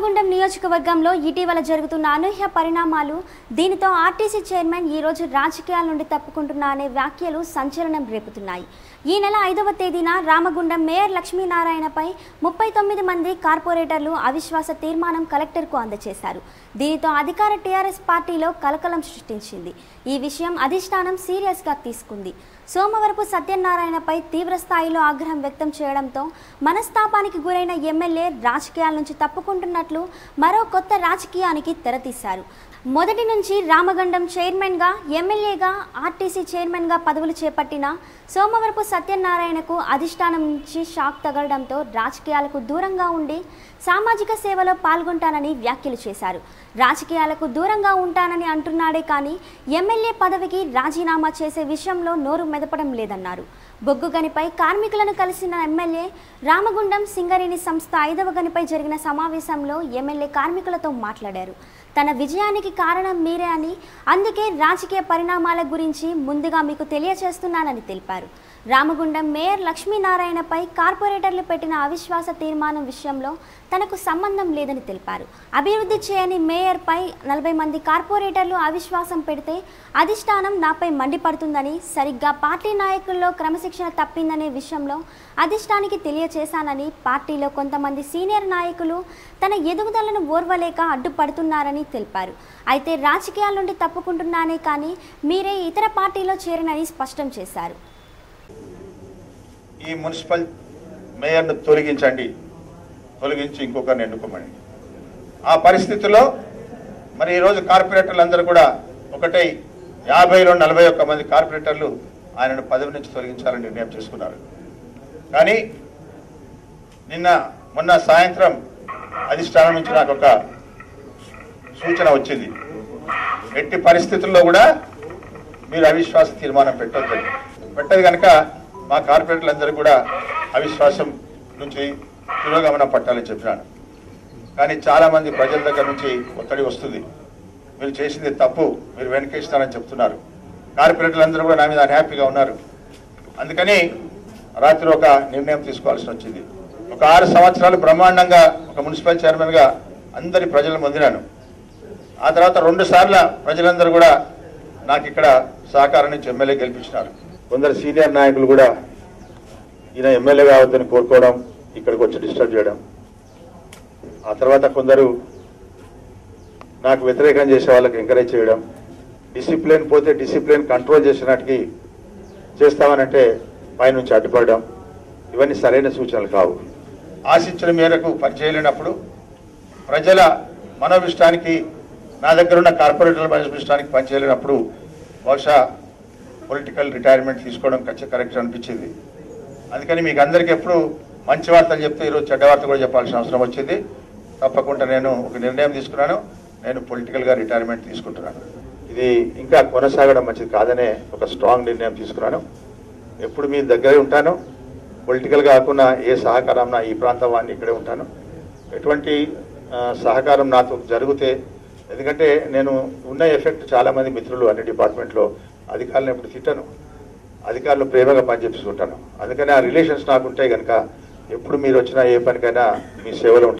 రామగుండం నియోజకవర్గంలో ఇటీవల జరుగుతున్న అనూహ్య పరిణామాలు దీనితో ఆర్టీసీ చైర్మన్ ఈ రోజు రాజకీయాల నుండి తప్పుకుంటున్నా అనే వ్యాఖ్యలు సంచలనం రేపుతున్నాయి ఈ నెల ఐదవ తేదీన రామగుండం మేయర్ లక్ష్మీనారాయణపై ముప్పై తొమ్మిది మంది కార్పొరేటర్లు అవిశ్వాస తీర్మానం కలెక్టర్కు అందజేశారు దీనితో అధికార టీఆర్ఎస్ పార్టీలో కలకలం సృష్టించింది ఈ విషయం అధిష్టానం సీరియస్గా తీసుకుంది సోమవరపు సత్యనారాయణపై తీవ్ర స్థాయిలో ఆగ్రహం వ్యక్తం చేయడంతో మనస్తాపానికి గురైన ఎమ్మెల్యే రాజకీయాల నుంచి తప్పుకుంటున్నట్లు మరో కొత్త రాజకీయానికి తెరతీశారు మొదటి నుంచి రామగండం చైర్మన్గా ఎమ్మెల్యేగా ఆర్టీసీ చైర్మన్గా పదవులు చేపట్టిన సోమవరపు సత్యనారాయణకు అధిష్టానం నుంచి షాక్ తగలడంతో రాజకీయాలకు దూరంగా ఉండి సామాజిక సేవలో పాల్గొంటానని వ్యాఖ్యలు చేశారు రాజకీయాలకు దూరంగా ఉంటానని అంటున్నాడే కానీ ఎమ్మెల్యే పదవికి రాజీనామా చేసే విషయంలో నోరు మెదపడం లేదన్నారు బొగ్గు గనిపై కార్మికులను కలిసిన ఎమ్మెల్యే రామగుండం సింగరేణి సంస్థ ఐదవ గనిపై జరిగిన సమావేశంలో ఎమ్మెల్యే కార్మికులతో మాట్లాడారు తన విజయానికి కారణం మీరే అని అందుకే రాజకీయ పరిణామాల గురించి ముందుగా మీకు తెలియచేస్తున్నానని తెలిపారు రామగుండం మేయర్ లక్ష్మీనారాయణపై కార్పొరేటర్లు పెట్టిన అవిశ్వాస తీర్మానం విషయంలో తనకు సంబంధం లేదని తెలిపారు అభివృద్ధి చేయని మేయర్పై నలభై మంది కార్పొరేటర్లు అవిశ్వాసం పెడితే అధిష్టానం నాపై మండిపడుతుందని సరిగ్గా పార్టీ నాయకుల్లో క్రమశిక్షణ తప్పిందనే విషయంలో అధిష్టానికి తెలియచేశానని పార్టీలో కొంతమంది సీనియర్ నాయకులు తన ఎదుగుదలను ఓర్వలేక అడ్డుపడుతున్నారని తెలిపారు అయితే రాజకీయాల నుండి తప్పుకుంటున్నానే కానీ మీరే ఇతర పార్టీలో చేరనని స్పష్టం చేశారు ఈ మున్సిపల్ మేయర్ను తొలగించండి తొలగించి ఇంకొకరిని ఎన్నుకోమని ఆ పరిస్థితిలో మరి ఈరోజు కార్పొరేటర్లు అందరూ కూడా ఒకటే యాభైలో నలభై ఒక్క మంది కార్పొరేటర్లు ఆయనను పదవి నుంచి తొలగించాలని నిర్ణయం చేసుకున్నారు కానీ నిన్న మొన్న సాయంత్రం అధిష్టానం నుంచి నాకు ఒక సూచన వచ్చింది ఎట్టి పరిస్థితుల్లో కూడా మీరు అవిశ్వాస తీర్మానం పెట్టొద్దు పెట్టదు కనుక మా కార్పొరేటర్లందరూ కూడా అవిశ్వాసం నుంచి తిరోగమనం పట్టాలని చెప్పినాను కానీ చాలా మంది ప్రజల దగ్గర నుంచి ఒత్తిడి వస్తుంది మీరు చేసింది తప్పు మీరు వెనకేస్తారని చెప్తున్నారు కార్పొరేటర్లందరూ కూడా నా మీద అన్హ్యాపీగా ఉన్నారు అందుకని రాత్రి ఒక నిర్ణయం తీసుకోవాల్సి వచ్చింది ఒక ఆరు సంవత్సరాలు బ్రహ్మాండంగా ఒక మున్సిపల్ చైర్మన్గా అందరి ప్రజలను పొందినాను ఆ తర్వాత రెండు సార్ల ప్రజలందరూ కూడా నాకు ఇక్కడ సహకారం నుంచి ఎమ్మెల్యే గెలిపించినారు కొందరు సీనియర్ నాయకులు కూడా ఈయన ఎమ్మెల్యే కావద్దని కోరుకోవడం ఇక్కడికి వచ్చి డిస్టర్బ్ చేయడం ఆ తర్వాత కొందరు నాకు వ్యతిరేకం చేసే వాళ్ళకి ఎంకరేజ్ చేయడం డిసిప్లిన్ పోతే డిసిప్లిన్ కంట్రోల్ చేసినట్టుకి చేస్తామనంటే పైనుంచి అడ్డుపడడం ఇవన్నీ సరైన సూచనలు కావు ఆశించిన మేరకు పనిచేయలేనప్పుడు ప్రజల మనోభిష్టానికి నా దగ్గర ఉన్న కార్పొరేటర్ల మనోభిష్టానికి పనిచేయలేనప్పుడు బహుశా పొలిటికల్ రిటైర్మెంట్ తీసుకోవడం ఖచ్చితంగా కరెక్ట్ అనిపించింది అందుకని మీకు అందరికీ ఎప్పుడు మంచి వార్తలు చెప్తే ఈరోజు చెడ్డ వార్త కూడా చెప్పాల్సిన అవసరం వచ్చింది తప్పకుండా నేను ఒక నిర్ణయం తీసుకున్నాను నేను పొలిటికల్గా రిటైర్మెంట్ తీసుకుంటున్నాను ఇది ఇంకా కొనసాగడం మంచిది కాదనే ఒక స్ట్రాంగ్ నిర్ణయం తీసుకున్నాను ఎప్పుడు మీ దగ్గరే ఉంటాను పొలిటికల్ కాకుండా ఏ సహకారం నా ఈ ప్రాంతం వాడిని ఇక్కడే ఉంటాను ఎటువంటి ఆ, సహకారం నాతో జరిగితే ఎందుకంటే నేను ఉన్న ఎఫెక్ట్ చాలా మంది మిత్రులు అన్ని డిపార్ట్మెంట్లో అధికారులను ఎప్పుడు తిట్టను అధికారులు ప్రేమగా పనిచేపిస్తుంటాను అందుకని ఆ రిలేషన్స్ నాకు ఉంటాయి కనుక ఎప్పుడు మీరు వచ్చినా ఏ పనికైనా మీ సేవలో ఉంటాను